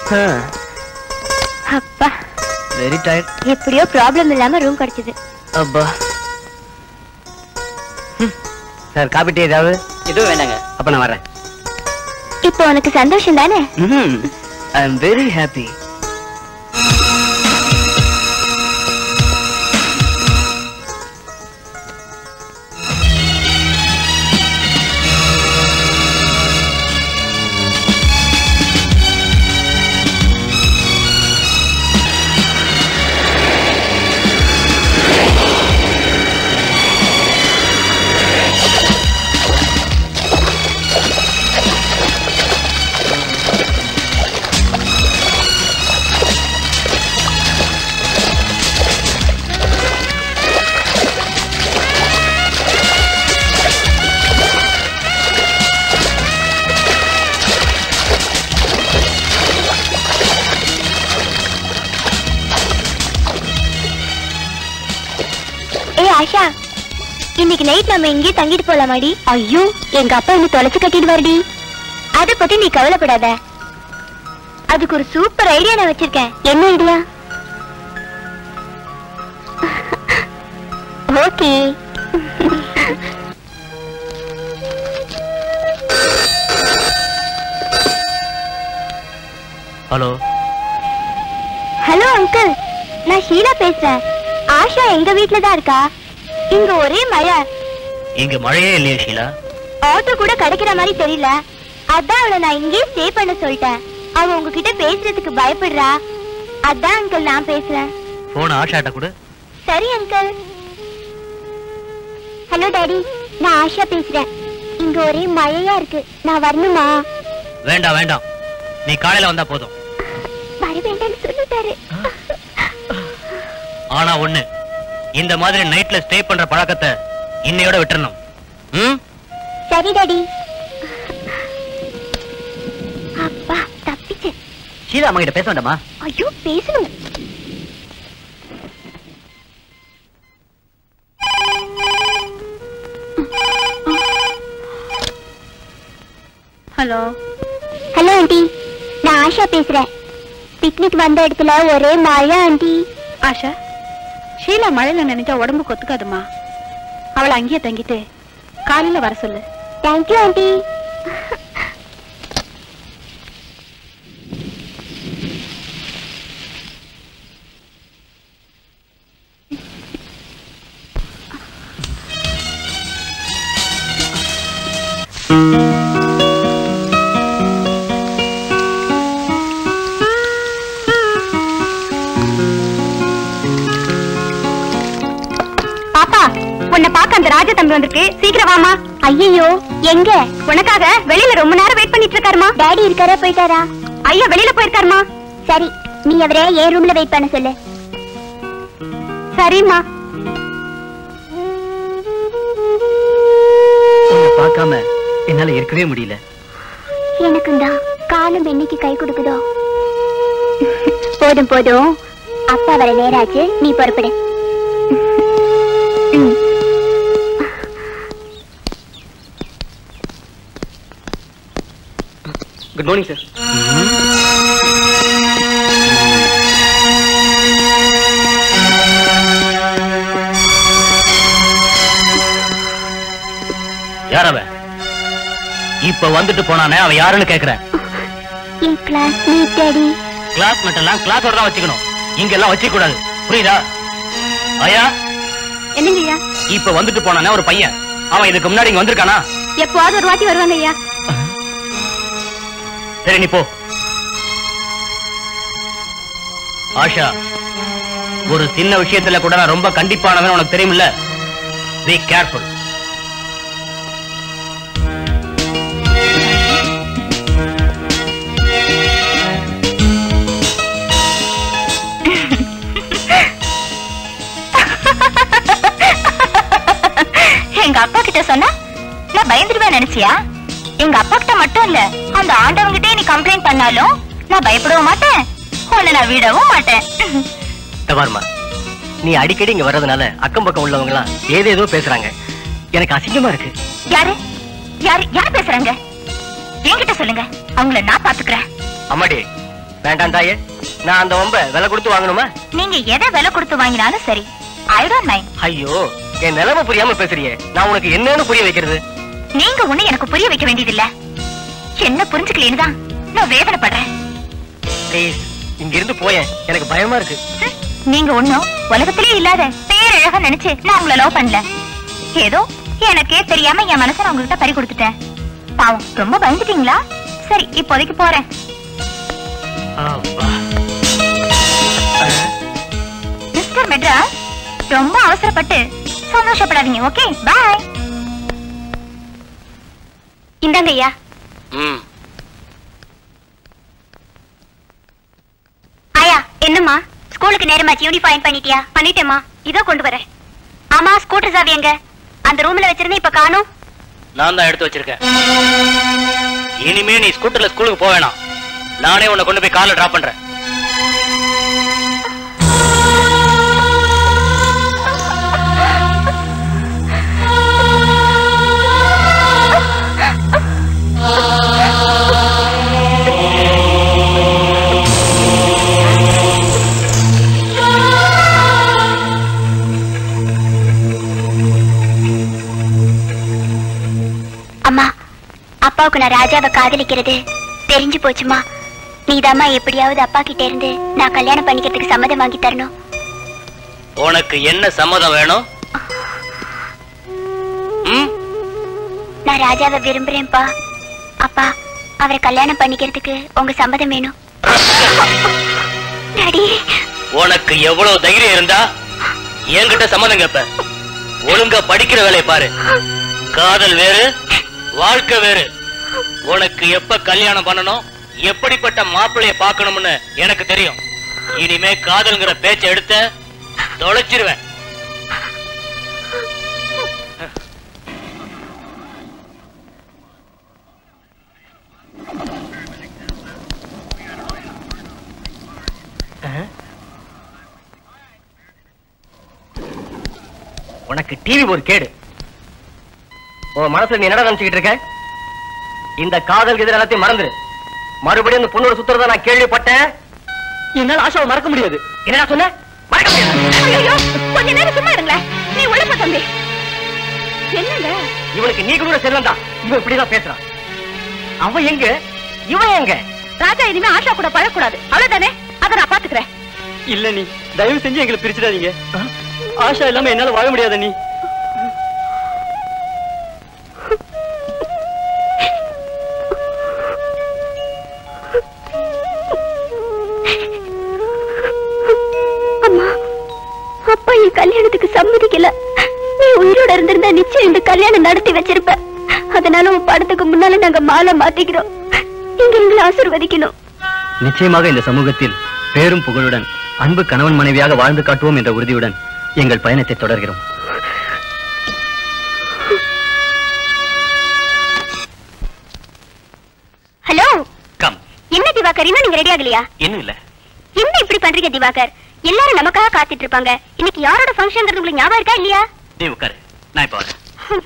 அப்பா very tired எப்படியோ problem இல்லாம ரூம் கிடைச்சது அப்பா சார் காப்பி டீ ஏதாவது எதுவும் வேண்டாங்க அப்ப நான் வரேன் இப்போ உனக்கு சந்தோஷம் தானே ஐ எம் வெரி ஹாப்பி ஏய் ஆஷா இன்னைக்கு நைட் நம்ம இங்கே தங்கிட்டு போலாமாடி ஐயோ எங்க அப்பா என்ன தொலைச்சு கட்டிட்டு வருடி அத பத்தி நீ கவலைப்படாத அதுக்கு ஒரு சூப்பர் ஐடியா நான் வச்சிருக்கேன் என்ன idea okay hello hello uncle நான் ஷீலா பேசுறேன் ஆஷா எங்க வீட்ல தான் இருக்கா இங்க ஒரே மழை இங்க மழையே இல்லையே ஷீலா ஆட்டோ கூட கிடைக்கிற மாதிரி தெரியல அதான் அவளை நான் இங்கேயே ஸ்டே பண்ண சொல்லிட்டேன் அவ உங்ககிட்ட பேசுறதுக்கு பயப்படுறா அதான் அங்கிள் நான் பேசுறேன் போன் ஆஷாட்ட கூட சரி அங்கிள் ஹலோ டாடி நான் ஆஷா பேசுறேன் இங்க ஒரே மழையா இருக்கு நான் வரணுமா வேண்டாம் வேண்டாம் நீ காலையில வந்தா போதும் வர வேண்டாம்னு சொல்லிட்டாரு ஆனா ஒண்ணு இந்த மாதிரி நைட்ல ஸ்டே பண்ற பழக்கத்தை இன்னையோட விட்டுறணும் ம் சரி டாடி அப்பா தப்பிச்சேன் ஷீலா அம்மா கிட்ட பேச வேண்டாமா ஐயோ பேசணும் ஹலோ ஹலோ ஆண்டி நான் ஆஷா பேசுறேன் பிக்னிக் வந்த இடத்துல ஒரே மழை ஆண்டி ஆஷா ஷீலா மழையில நினைச்சா உடம்பு கொத்துக்காதுமா அவளை அங்கேயே தங்கிட்டு காலையில வர சொல்லு தேங்க்யூ ஆண்டி பாப்பா உன்னை பார்க்க அந்த ராஜ தம்பி வந்திருக்கு சீக்கிரம் வாமா ஐயோ எங்க உனக்காக வெளியில ரொம்ப நேரம் வெயிட் பண்ணிட்டு இருக்காருமா டாடி இருக்காரா போயிட்டாரா ஐயா வெளியில போயிருக்காருமா சரி நீ அவரை என் ரூம்ல வெயிட் பண்ண சொல்லு சரிம்மா உன்னை பார்க்காம என்னால இருக்கவே முடியல எனக்கும் தான் காலம் என்னைக்கு கை கொடுக்குதோ போதும் போதும் அப்பா வர நேராச்சு நீ புறப்படு ம். குட் மார்னிங் சார் யார் அவன் இப்ப வந்துட்டு போனானே அவன் யாருன்னு கேக்குறேன் என் கிளாஸ்மேட் டாடி கிளாஸ் மெட்டெல்லாம் கிளாஸோட தான் வச்சுக்கணும் இங்க எல்லாம் வச்சுக்க கூடாது புரியுதா ஐயா என்னங்க ஐயா இப்ப வந்துட்டு போனானே ஒரு பையன் அவன் இதுக்கு முன்னாடி இங்க வந்திருக்கானா எப்போவாவது ஒரு வாட்டி வருவாங்க ஐயா சரி நீ போ ஆஷா ஒரு சின்ன விஷயத்துல கூட நான் ரொம்ப கண்டிப்பானவன் உனக்கு தெரியுமில்ல பி கேர்ஃபுல் எங்க அப்பா கிட்ட சொன்னா நான் பயந்துருவேன் நினைச்சியா எங்க அப்பா கிட்ட மட்டும் இல்ல அந்த ஆண்டவங்கிட்டே நீ கம்ப்ளைண்ட் பண்ணாலும் நான் பயப்படவும் மாட்டேன் உன்னை நான் விடவும் மாட்டேன் தபார்மா நீ அடிக்கடி இங்க வர்றதுனால அக்கம் பக்கம் உள்ளவங்க எல்லாம் ஏதேதோ பேசுறாங்க எனக்கு அசிங்கமா இருக்கு யாரு யாரு யார் பேசுறாங்க என்கிட்ட சொல்லுங்க அவங்கள நான் பாத்துக்கிறேன் அம்மாடி வேண்டாம் தாயே நான் அந்த ஒம்ப விலை கொடுத்து வாங்கணுமா நீங்க எதை விலை கொடுத்து வாங்கினாலும் சரி ஐ டோன்ட் மைண்ட் ஐயோ என் நிலைமை புரியாம பேசுறியே நான் உனக்கு என்னன்னு புரிய வைக்கிறது நீங்க ஒண்ணு எனக்கு புரிய வைக்க வேண்டியதில்ல என்ன புரிஞ்சுக்கலேன்னு தான் நான் வேதனைப்படுறேன் ப்ளீஸ் இங்க இருந்து போயேன் எனக்கு பயமா இருக்கு ஹம், நீங்க ஒண்ணும் உலகத்திலே இல்லாத பேரழகா நினைச்சு நான் உங்களை லவ் பண்ணல ஏதோ எனக்கே தெரியாம என் மனசை நான் உங்ககிட்ட பறி கொடுத்துட்டேன் பாவம் ரொம்ப பயந்துட்டீங்களா சரி இப்போதைக்கு போறேன் அப்பா. மிஸ்டர் மெட்ராஸ் ரொம்ப அவசரப்பட்டு சந்தோஷப்படாதீங்க ஓகே பாய் இந்தாங்க ஐயா ம் ஆயா என்னம்மா ஸ்கூலுக்கு நேரமாச்சு யூனிஃபார்ம் பண்ணிட்டியா பண்ணிட்டேம்மா இதோ கொண்டு வரேன் ஆமா ஸ்கூட்டர் சாவி எங்க அந்த ரூம்ல வச்சிருந்தேன் இப்ப காணோம் நான் தான் எடுத்து வச்சிருக்கேன் இனிமே நீ ஸ்கூட்டர்ல ஸ்கூலுக்கு போக வேணாம் நானே உன்னை கொண்டு போய் கார்ல டிராப் பண்றேன் அம்மா அப்பாவுக்கு நான் ராஜாவை காதலிக்கிறது தெரிஞ்சு போச்சுமா நீதாம்மா எப்படியாவது அப்பா கிட்ட இருந்து நான் கல்யாணம் பண்ணிக்கிறதுக்கு சம்மதம் வாங்கி தரணும் உனக்கு என்ன சம்மதம் வேணும் ம் நான் ராஜாவை விரும்புறேன்ப்பா அப்பா அவரை கல்யாணம் பண்ணிக்கிறதுக்கு உங்க சம்மதம் வேணும் டாடி உனக்கு எவ்வளவு தைரியம் இருந்தா என்கிட்ட சம்மதம் கேப்ப ஒழுங்கா படிக்கிற வேலையை பாரு காதல் வேறு வாழ்க்கை வேறு உனக்கு எப்ப கல்யாணம் பண்ணணும் எப்படிப்பட்ட மாப்பிள்ளைய பார்க்கணும்னு எனக்கு தெரியும் இனிமே காதல்ங்கிற பேச்ச எடுத்த தொலைச்சிருவேன் உனக்கு டிவி ஒரு கேடு உன் மனசுல நீ என்னடா நினைச்சுக்கிட்டு இருக்க இந்த காதல் எதிர் எல்லாத்தையும் மறந்துரு மறுபடியும் இந்த பொண்ணோட சுத்துறத நான் கேள்விப்பட்டேன் என்னால ஆஷாவை மறக்க முடியாது என்னடா சொன்ன மறக்க முடியாது கொஞ்ச நேரம் சும்மா இருங்களேன் நீ உள்ள போ தம்பி என்னங்க இவனுக்கு நீ கூட செல்லம் தான் இவன் இப்படிதான் பேசுறான் அவன் எங்க இவன் எங்க ராஜா இனிமே ஆஷா கூட பழக்கூடாது அவ்வளவுதானே அதை நான் பாத்துக்கிறேன் இல்ல நீ தயவு செஞ்சு எங்களை பிரிச்சிடாதீங்க ஆஷா இல்லாம என்னால வாழ முடியாத நீ அம்மா அப்பா என் கல்யாணத்துக்கு சம்மதிக்கல நீ உயிரோட இருந்திருந்தா நிச்சயம் இந்த கல்யாணம் நடத்தி வச்சிருப்ப அதனால உன் படத்துக்கு முன்னால நாங்க மாலை மாத்திக்கிறோம் நீங்க எங்களை ஆசீர்வதிக்கணும் நிச்சயமாக இந்த சமூகத்தில் பேரும் புகழுடன் அன்பு கணவன் மனைவியாக வாழ்ந்து காட்டுவோம் என்ற உறுதியுடன் எங்கள் பயணத்தை தொடர்கிறோம் ஹலோ கம் என்ன திவாகர் இன்னும் நீங்க ரெடி ஆகலையா இன்னும் இல்ல என்ன இப்படி பண்றீங்க திவாகர் எல்லாரும் நமக்காக காத்துட்டு இருப்பாங்க இன்னைக்கு யாரோட ஃபங்க்ஷன்ங்கிறது உங்களுக்கு ஞாபகம் இருக்கா இல்லையா நீ உட்காரு நான் இப்ப வரேன்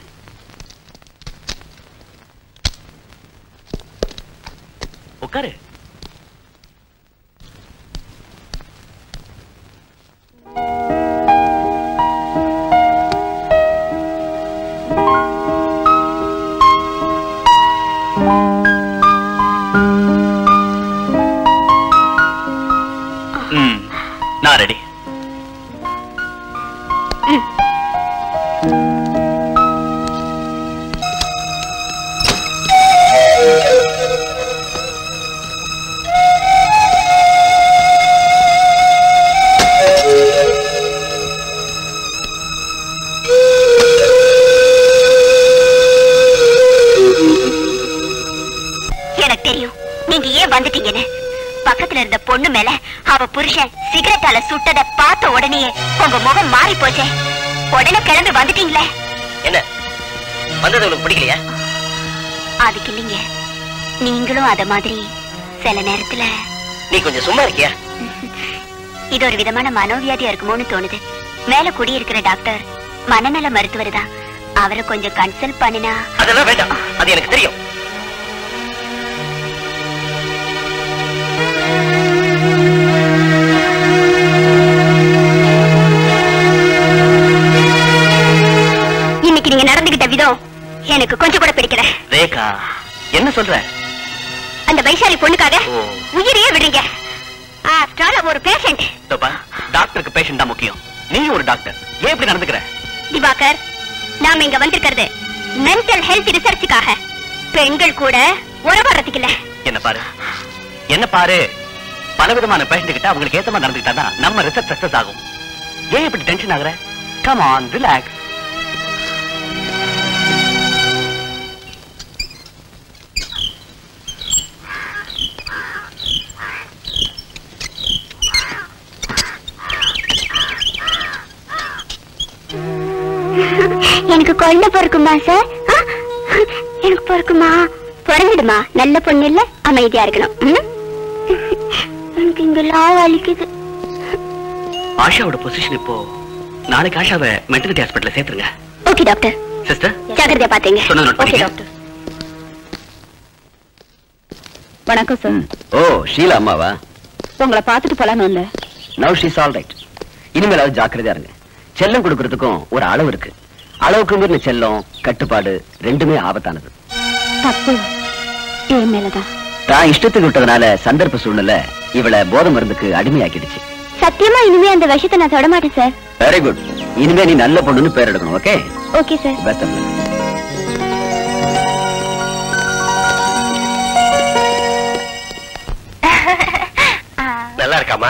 உட்காரு ம் நான் ரெடி எனக்கு தெரியும் நீங்க ஏன் வந்துட்டீங்கன்னு பக்கத்துல இருந்த பொண்ணு மேல அவ புருஷன் சிகரெட்டால சுட்டத பார்த்த உடனே உங்க முகம் மாறி போச்சே உடனே கிளம்பி வந்துட்டீங்களே என்ன வந்தது உனக்கு பிடிக்கலையா அதுக்கு இல்லைங்க நீங்களும் அத மாதிரி சில நேரத்துல நீ கொஞ்சம் சும்மா இருக்கியா இது ஒரு விதமான மனோவியாதியா இருக்குமோன்னு தோணுது மேல குடியிருக்கிற டாக்டர் மனநல மருத்துவர் தான் அவரை கொஞ்சம் கன்சல்ட் பண்ணினா அதெல்லாம் வேண்டாம் அது எனக்கு தெரியும் சொல்ற அந்த வைஷாலி பொண்ணுக்காக ஓ. உயிரையே விடுங்க ஆஃப்டர் ஆல் ஒரு பேஷண்ட் தப்பா டாக்டருக்கு பேஷண்ட் தான் முக்கியம் நீ ஒரு டாக்டர் ஏன் இப்படி நடந்துக்கிற திவாகர் நாம இங்க வந்திருக்கிறது மென்டல் ஹெல்த் ரிசர்ச்சுக்காக பெண்கள் கூட உறவாடுறதுக்கு இல்ல என்ன பாரு என்ன பாரு பலவிதமான பேஷண்ட் கிட்ட அவங்களுக்கு ஏத்த மாதிரி நடந்துக்கிட்டா தான் நம்ம ரிசர்ச் சக்சஸ் ஆகும் ஏன் இப்படி டென்ஷன் ஆகுற கம் ஆன் ரிலாக்ஸ் எனக்கு குழந்தை பிறக்குமா சார் ஆ? எனக்கு பிறக்குமா பிறந்துடுமா நல்ல பொண்ணு இல்ல அமைதியா இருக்கணும் ம்? எனக்கு இங்கெல்லாம் வலிக்குது ஆஷாவோட பொசிஷன் இப்போ நாளைக்கு ஆஷாவை மென்டலிட்டி ஹாஸ்பிட்டல்ல சேர்த்துருங்க ஓகே டாக்டர் சிஸ்டர் ஜாக்கிரதையா பாத்தீங்க சொன்னது note ஓகே பண்ணிக்க. டாக்டர் வணக்கம் சார் ஓ ஷீலா அம்மாவா உங்களை பார்த்துட்டு போலான்னு வந்தேன் நவ் ஷீஸ் ஆல் ரைட் இனிமேலாவது ஜாக்கிரதையா இருங்க செல்லம் கொடுக்கறதுக்கும் ஒரு அளவு இருக்கு அளவுக்கு மீறின செல்லம் கட்டுப்பாடு ரெண்டுமே ஆபத்தானது தப்பு என் மேலதான் தான் இஷ்டத்துக்கு விட்டதுனால சந்தர்ப்ப சூழ்நிலை இவளை போதை மருந்துக்கு அடிமையாக்கிடுச்சு சத்தியமா இனிமே அந்த விஷயத்தை நான் தொட மாட்டேன் சார் வெரி குட் இனிமே நீ நல்ல பொண்ணுன்னு பேர் எடுக்கணும் okay okay sir best of நல்லா இருக்காமா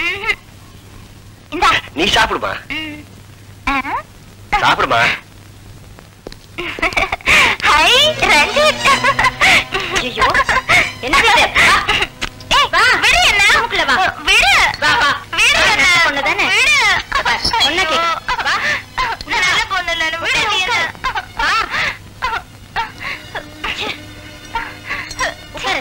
இந்தா நீ சாப்பிடுமா சாப்பிடுமா ஹை ரஞ்சித் ஐயோ என்னது இது? ஏய் வா விடு என்ன நமக்குள்ள வா விடு வா வா விடு என்ன பொண்ணு தானே விடு பொண்ணு கேக்கு வா நான் நல்ல பொண்ணு இல்ல விடு நீ என்ன வா உட்காரு.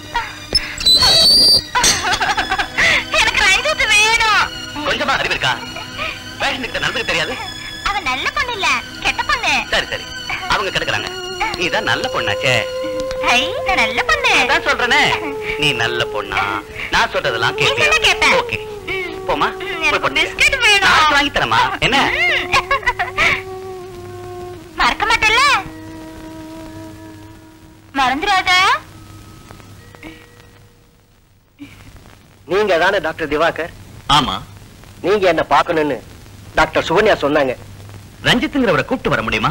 எனக்கு ரஞ்சித் வேணும் கொஞ்சமா அறிவு இருக்கா பேஷண்ட் கிட்ட நடந்துக்க தெரியாது அவ நல்ல பொண்ணு இல்ல கெட்ட பொண்ணு சரி சரி அவங்க கிடக்குறாங்க நீ தான் நல்ல பொண்ணாச்சே ஹை நான் நல்ல பொண்ணு அதான் சொல்றேனே நீ நல்ல பொண்ணா நான் சொல்றதெல்லாம் நீ சொன்னா கேட்பேன். ஓகே போமா ம், போய் எனக்கு படுத்துக்க. பிஸ்கட் வேணும். நாளைக்கு வாங்கி தரமா என்ன மறக்க மாட்டேல்ல மறந்துடாத நீங்க தானே டாக்டர் திவாகர் ஆமா நீங்க என்ன பார்க்கணும்னு டாக்டர் சுகன்யா சொன்னாங்க ரஞ்சித்துங்கிறவரை கூப்பிட்டு வர முடியுமா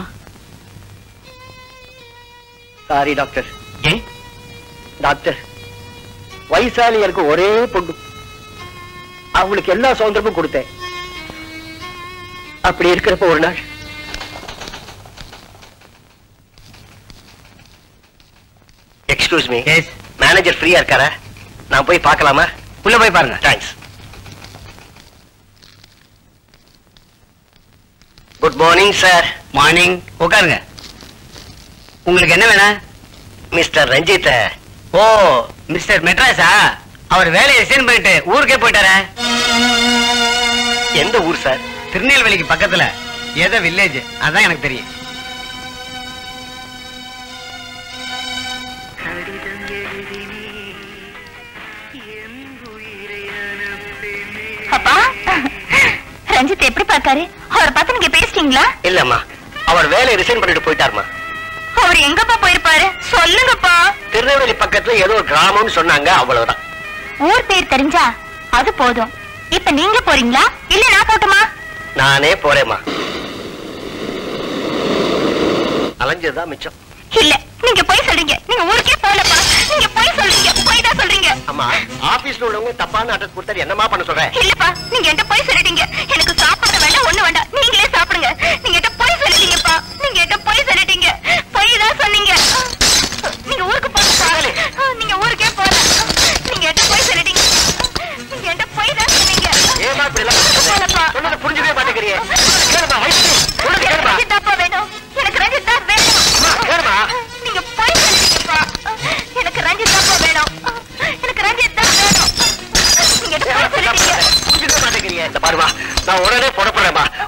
சாரி டாக்டர் ஏன் டாக்டர் வயசாலிகளுக்கு ஒரே பொண்ணு அவங்களுக்கு எல்லா சுதந்திரமும் கொடுத்தேன் அப்படி இருக்கிறப்ப ஒரு நாள் எக்ஸ்கியூஸ் மீ எஸ் மேனேஜர் ஃப்ரீயா இருக்காரா நான் போய் பார்க்கலாமா உள்ள போய் பாருங்க thanks good morning sir morning உட்காருங்க உங்களுக்கு என்ன வேணும் மிஸ்டர் ரஞ்சித் ஓ மிஸ்டர் மெட்ராஸா அவர் வேலையை ரிசைன் பண்ணிட்டு ஊருக்கே போயிட்டாரே எந்த ஊர் சார் திருநெல்வேலிக்கு பக்கத்துல ஏதோ வில்லேஜ் அதான் எனக்கு தெரியும் அப்பா ரஞ்சித் எப்படி பார்த்தாரு அவரை பார்த்து நீங்க பேசிட்டீங்களா இல்லம்மா அவர் வேலையை ரிசைன் பண்ணிட்டு போயிட்டாருமா அவர் எங்கப்பா போயிருப்பாரு சொல்லுங்கப்பா திருநெல்வேலி பக்கத்துல ஏதோ ஒரு கிராமம்னு சொன்னாங்க அவ்வளவுதான் ஊர் பேர் தெரிஞ்சா அது போதும் இப்ப நீங்க போறீங்களா இல்ல நான் போட்டுமா நானே போறேம்மா அலைஞ்சதுதான் மிச்சம் இல்ல நீங்க போய் சொல்றீங்க நீங்க ஊருக்கே போகலப்பா நீங்க போய் சொல்றீங்க போய் தான் சொல்றீங்க அம்மா ஆபீஸ்ல உள்ளவங்க தப்பான அட்ரஸ் கொடுத்தாரு என்னமா பண்ண சொல்றேன் இல்லப்பா நீங்க என்கிட்ட போய் சொல்லிட்டீங்க எனக்கு சாப்பாடு வேண்டாம் ஒண்ணு வேண்டாம் நீங்களே சாப்பிடுங்க நீங்க என்கிட்ட போய் சொல்லிட்டீங்கப்பா நீங்க என்கிட்ட போய் சொல்லிட்டீங்க போய் தான் சொன்னீங்க நீங்க ஊருக்கு போகப்பா நீங்க ஊருக்கே போல நீங்க என்கிட்ட போய் சொல்லிட்டீங்க நீங்க என்கிட்ட போய் தான் சொன்னீங்க ஏமா இப்படி எல்லாம் போலப்பா. சொன்னதை புரிஞ்சுக்கவே மாட்டேங்கிறியே கேளுமா வயசு சொல்லுங்க எனக்கு கேளுமா ரஞ்சித் தாப்பா வேணும் எனக்கு ரஞ்சித் தான் வேணும் கேளுமா நீங்க போய் சொல்லிட்டீங்கப்பா எனக்கு ரஞ்சித் தாப்பா வேணும் எனக்கு ரஞ்சித் தான் வேணும் நீங்க என்கிட்ட போய் சொல்லிட்டீங்க புரிஞ்சுக்கவே மாட்டேங்கிறியே இந்த பாருமா நான் உடனே புறப்படுறேம்மா